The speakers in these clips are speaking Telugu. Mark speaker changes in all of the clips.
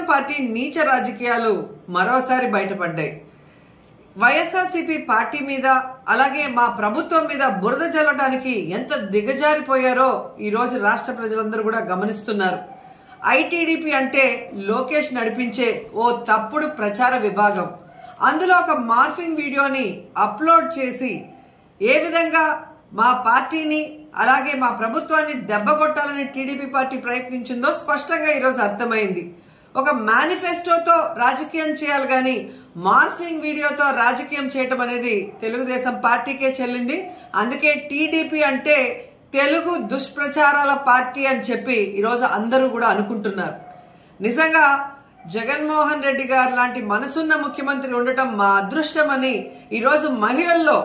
Speaker 1: పార్టీ నీచ రాజకీయాలు మరోసారి బయటపడ్డాయి వైఎస్ఆర్సీపీ పార్టీ మీద అలాగే మా ప్రభుత్వం మీద బురద జల్లడానికి ఎంత దిగజారిపోయారో ఈ రోజు రాష్ట్ర ప్రజలందరూ కూడా గమనిస్తున్నారు ఐటీడీపీ అంటే లోకేష్ నడిపించే ఓ తప్పుడు ప్రచార విభాగం అందులో ఒక మార్ఫింగ్ వీడియోని అప్లోడ్ చేసి ఏ విధంగా మా పార్టీని అలాగే మా ప్రభుత్వాన్ని దెబ్బకొట్టాలని టీడీపీ పార్టీ ప్రయత్నించిందో స్పష్టంగా ఈరోజు అర్థమైంది ఒక మేనిఫెస్టోతో రాజకీయం చేయాలి కానీ మార్ఫింగ్ వీడియోతో రాజకీయం చేయటం అనేది తెలుగుదేశం పార్టీకే చెల్లింది అందుకే టీడీపీ అంటే తెలుగు దుష్ప్రచారాల పార్టీ అని చెప్పి ఈరోజు అందరూ కూడా అనుకుంటున్నారు నిజంగా జగన్మోహన్ రెడ్డి గారు లాంటి మనసున్న ముఖ్యమంత్రి ఉండటం మా అదృష్టమని ఈరోజు మహిళల్లో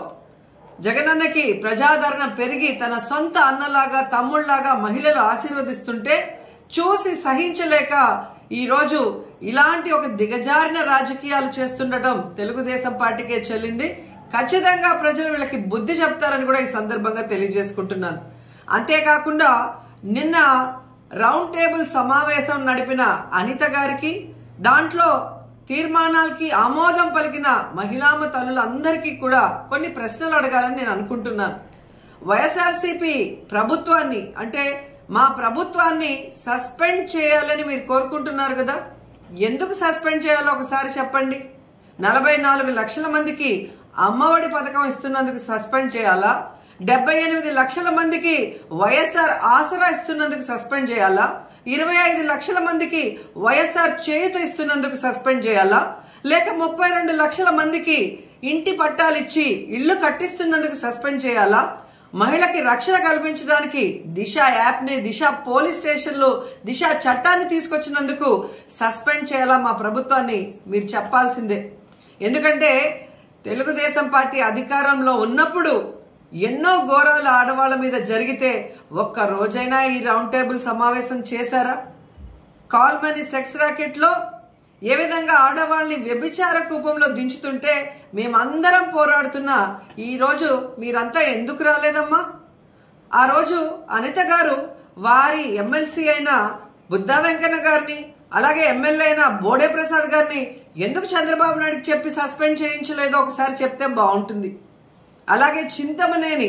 Speaker 1: జగనన్నకి ప్రజాదరణ పెరిగి తన సొంత అన్నలాగా తమ్ముళ్లాగా మహిళలు ఆశీర్వదిస్తుంటే చూసి సహించలేక ఈ రోజు ఇలాంటి ఒక దిగజారిన రాజకీయాలు చేస్తుండటం తెలుగుదేశం పార్టీకే చెల్లింది ఖచ్చితంగా ప్రజలు వీళ్ళకి బుద్ధి చెప్తారని కూడా ఈ సందర్భంగా తెలియజేసుకుంటున్నాను అంతేకాకుండా నిన్న రౌండ్ టేబుల్ సమావేశం నడిపిన అనిత గారికి దాంట్లో తీర్మానాలకి ఆమోదం పలికిన మహిళామ తల్లులందరికీ కూడా కొన్ని ప్రశ్నలు అడగాలని నేను అనుకుంటున్నాను వైఎస్ఆర్సీపీ ప్రభుత్వాన్ని అంటే మా ప్రభుత్వాన్ని సస్పెండ్ చేయాలని మీరు కోరుకుంటున్నారు కదా ఎందుకు సస్పెండ్ చేయాలో ఒకసారి చెప్పండి నలభై నాలుగు లక్షల మందికి అమ్మఒడి పథకం ఇస్తున్నందుకు సస్పెండ్ చేయాలా డెబ్బై ఎనిమిది లక్షల మందికి వైఎస్ఆర్ ఆసరా ఇస్తున్నందుకు సస్పెండ్ చేయాలా ఇరవై ఐదు లక్షల మందికి వైఎస్ఆర్ చేయుత ఇస్తున్నందుకు సస్పెండ్ చేయాలా లేక ముప్పై రెండు లక్షల మందికి ఇంటి పట్టాలిచ్చి ఇళ్లు కట్టిస్తున్నందుకు సస్పెండ్ చేయాలా మహిళకి రక్షణ కల్పించడానికి దిశ యాప్ ని దిశ పోలీస్ స్టేషన్లు దిశ చట్టాన్ని తీసుకొచ్చినందుకు సస్పెండ్ చేయాలా మా ప్రభుత్వాన్ని మీరు చెప్పాల్సిందే ఎందుకంటే తెలుగుదేశం పార్టీ అధికారంలో ఉన్నప్పుడు ఎన్నో ఘోరాలు ఆడవాళ్ల మీద జరిగితే ఒక్క రోజైనా ఈ రౌండ్ టేబుల్ సమావేశం చేశారా కాల్మనీ సెక్స్ రాకెట్ లో ఏ విధంగా ఆడవాళ్ళని వ్యభిచార కూపంలో దించుతుంటే మేమందరం పోరాడుతున్నా ఈ రోజు మీరంతా ఎందుకు రాలేదమ్మా ఆ రోజు అనిత గారు వారి ఎమ్మెల్సీ అయిన బుద్ధా వెంకన్న గారిని అలాగే ఎమ్మెల్యే అయిన బోడే ప్రసాద్ గారిని ఎందుకు చంద్రబాబు నాయుడుకి చెప్పి సస్పెండ్ చేయించలేదో ఒకసారి చెప్తే బాగుంటుంది అలాగే చింతమనేని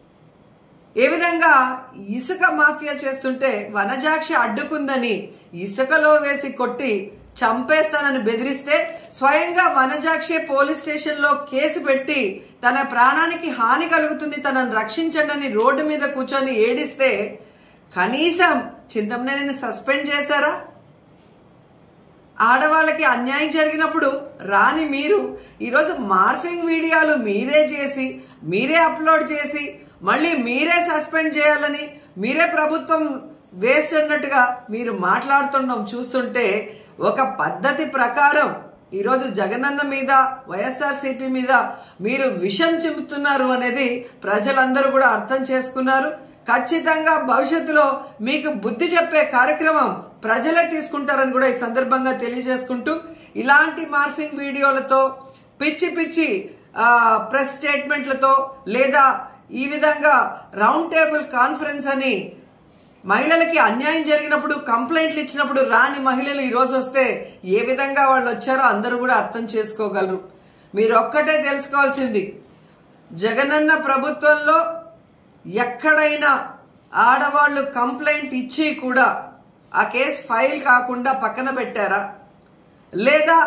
Speaker 1: ఏ విధంగా ఇసుక మాఫియా చేస్తుంటే వనజాక్షి అడ్డుకుందని ఇసుకలో వేసి కొట్టి చంపేస్తానని బెదిరిస్తే స్వయంగా వనజాక్షి పోలీస్ స్టేషన్ లో కేసు పెట్టి తన ప్రాణానికి హాని కలుగుతుంది తనను రక్షించండి అని రోడ్డు మీద కూర్చొని ఏడిస్తే కనీసం చింతమనేని సస్పెండ్ చేశారా ఆడవాళ్ళకి అన్యాయం జరిగినప్పుడు రాని మీరు ఈరోజు మార్ఫింగ్ వీడియోలు మీరే చేసి మీరే అప్లోడ్ చేసి మళ్ళీ మీరే సస్పెండ్ చేయాలని మీరే ప్రభుత్వం వేస్ట్ అన్నట్టుగా మీరు మాట్లాడుతుండడం చూస్తుంటే ఒక పద్ధతి ప్రకారం ఈరోజు జగనన్న మీద వైఎస్ఆర్సీపీ మీద మీరు విషం చెబుతున్నారు అనేది ప్రజలందరూ కూడా అర్థం చేసుకున్నారు ఖచ్చితంగా భవిష్యత్తులో మీకు బుద్ధి చెప్పే కార్యక్రమం ప్రజలే తీసుకుంటారని కూడా ఈ సందర్భంగా తెలియజేసుకుంటూ ఇలాంటి మార్ఫింగ్ వీడియోలతో పిచ్చి పిచ్చి ఆ, ప్రెస్ స్టేట్మెంట్లతో లేదా ఈ విధంగా రౌండ్ టేబుల్ కాన్ఫరెన్స్ అని మహిళలకి అన్యాయం జరిగినప్పుడు కంప్లైంట్లు ఇచ్చినప్పుడు రాని మహిళలు ఈ రోజు వస్తే ఏ విధంగా వాళ్ళు వచ్చారో అందరూ కూడా అర్థం చేసుకోగలరు మీరు ఒక్కటే తెలుసుకోవాల్సింది జగనన్న ప్రభుత్వంలో ఎక్కడైనా ఆడవాళ్ళు కంప్లైంట్ ఇచ్చి కూడా ఆ కేసు ఫైల్ కాకుండా పక్కన పెట్టారా లేదా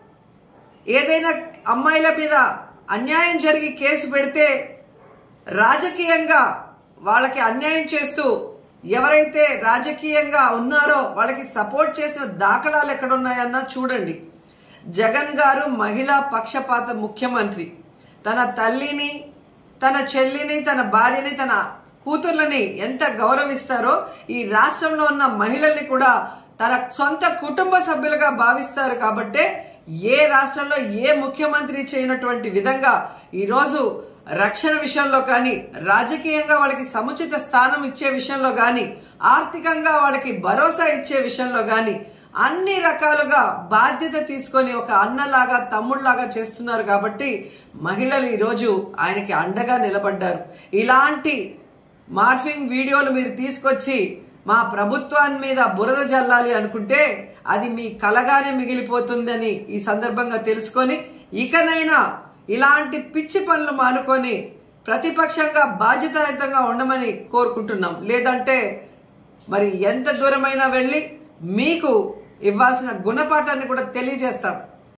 Speaker 1: ఏదైనా అమ్మాయిల మీద అన్యాయం జరిగి కేసు పెడితే రాజకీయంగా వాళ్ళకి అన్యాయం చేస్తూ ఎవరైతే రాజకీయంగా ఉన్నారో వాళ్ళకి సపోర్ట్ చేసిన దాఖలాలు ఎక్కడున్నాయన్న చూడండి జగన్ గారు మహిళా పక్షపాత ముఖ్యమంత్రి తన తల్లిని తన చెల్లిని తన భార్యని తన కూతుర్లని ఎంత గౌరవిస్తారో ఈ రాష్ట్రంలో ఉన్న మహిళల్ని కూడా తన సొంత కుటుంబ సభ్యులుగా భావిస్తారు కాబట్టే ఏ రాష్ట్రంలో ఏ ముఖ్యమంత్రి చేయనటువంటి విధంగా ఈరోజు రక్షణ విషయంలో కానీ రాజకీయంగా వాళ్ళకి సముచిత స్థానం ఇచ్చే విషయంలో కానీ ఆర్థికంగా వాళ్ళకి భరోసా ఇచ్చే విషయంలో కానీ అన్ని రకాలుగా బాధ్యత తీసుకొని ఒక అన్నలాగా తమ్ముళ్లాగా చేస్తున్నారు కాబట్టి మహిళలు ఈరోజు ఆయనకి అండగా నిలబడ్డారు ఇలాంటి మార్ఫింగ్ వీడియోలు మీరు తీసుకొచ్చి మా ప్రభుత్వాన్ని మీద బురద జల్లాలి అనుకుంటే అది మీ కలగానే మిగిలిపోతుందని ఈ సందర్భంగా తెలుసుకొని ఇకనైనా ఇలాంటి పిచ్చి పనులు మానుకొని ప్రతిపక్షంగా బాధ్యతాయుతంగా ఉండమని కోరుకుంటున్నాం లేదంటే మరి ఎంత దూరమైనా వెళ్ళి మీకు ఇవ్వాల్సిన గుణపాఠాన్ని కూడా తెలియజేస్తాం